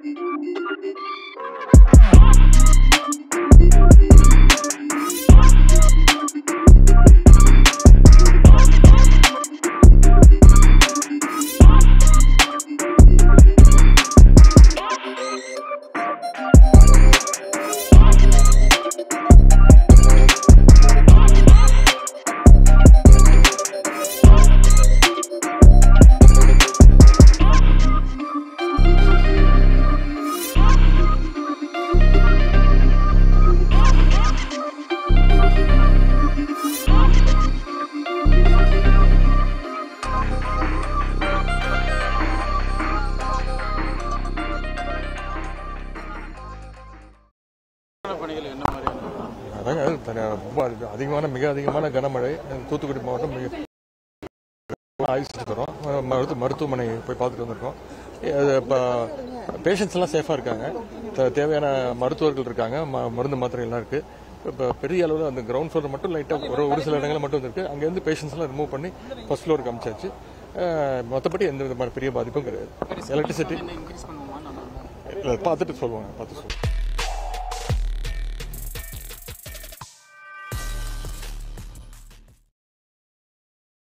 பணிகள் என்ன மாதிரியான அதாங்க தன- ரொம்ப அதிக- அதிகமான மிக அதிகமான கனமழை தூத்துக்குடி மாவட்டம் மிக ஆய்வு தரோம் மருத்துவ மருத்துவமனை போய் பார்த்துட்டு வந்திருக்கோம் இப்போ பேஷண்ட்ஸ் எல்லாம் சேஃபாக இருக்காங்க தே- தேவையான மருத்துவர்கள் இருக்காங்க ம- மருந்து மாத்திரை எல்லாம் இருக்கு இப்போ பெரிய அளவில் அந்த கிரவுண்ட் ஃப்ளோர் மட்டும் லைட்டாக ஒரு ஒரு சில இடங்கள் மட்டும் இருக்கு அங்கேருந்து பேஷண்ட்ஸ் எல்லாம் ரிமூவ் பண்ணி ஃபர்ஸ்ட் ஃப்ளோருக்கு அமிச்சாச்சு அஹ், மற்றபடி எந்த விதமான பெரிய பாதிப்பும் கிடையாது எலக்ட்ரிசிட்டி இன்க்ரீஸ் பண்ணுவோமா நான் இல்லை பார்த்துட்டு சொல்லுவாங்க பார்த்து சொல்லுவாங்க